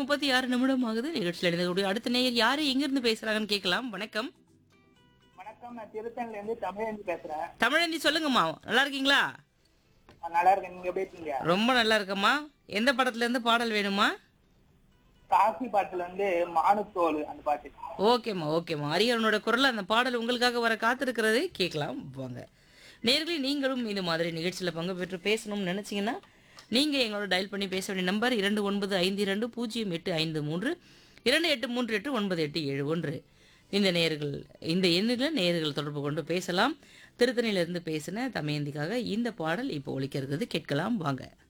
முப்பத்தி ஆறு நிமிடம் ஆகுது நிகழ்ச்சியில் எழுந்தக்கூடிய அடுத்த நேயர் யாரு எங்கிருந்து பேசுறாங்கன்னு கேட்கலாம் வணக்கம் வணக்கம் நான் திருத்தணில இருந்து தமிழஞ்சி பேசுறேன் தமிழந்தி சொல்லுங்கம்மா நல்லா இருக்கீங்களா நான் நல்லா இருக்கேன் நீங்க எப்படி இருக்கீங்க ரொம்ப நல்லா இருக்கம்மா எந்த படத்துல இருந்து பாடல் வேணுமா காசி பாட்டுல வந்து மானுத்தோல் அந்த பாட்டு ஓகேம்மா ஓகேம்மா அரியவனோட குரல் அந்த பாடல் உங்களுக்காக வர காத்திருக்கிறது கேட்கலாம் வாங்க நேர்களே நீங்களும் இந்த மாதிரி நிகழ்ச்சியில் பங்கு பெற்று பேசணும்னு நினச்சிங்கன்னா நீங்கள் எங்களோட டயல் பண்ணி பேச வேண்டிய நம்பர் இரண்டு ஒன்பது ஐந்து இரண்டு பூஜ்ஜியம் எட்டு ஐந்து மூன்று இரண்டு எட்டு மூன்று எட்டு ஒன்பது எட்டு ஏழு ஒன்று இந்த நேர்கள் இந்த எண்ணில் நேர்கள் தொடர்பு கொண்டு பேசலாம் திருத்தணியிலிருந்து பேசின தமயந்திக்காக இந்த பாடல் இப்போ ஒலிக்கிறது கேட்கலாம் வாங்க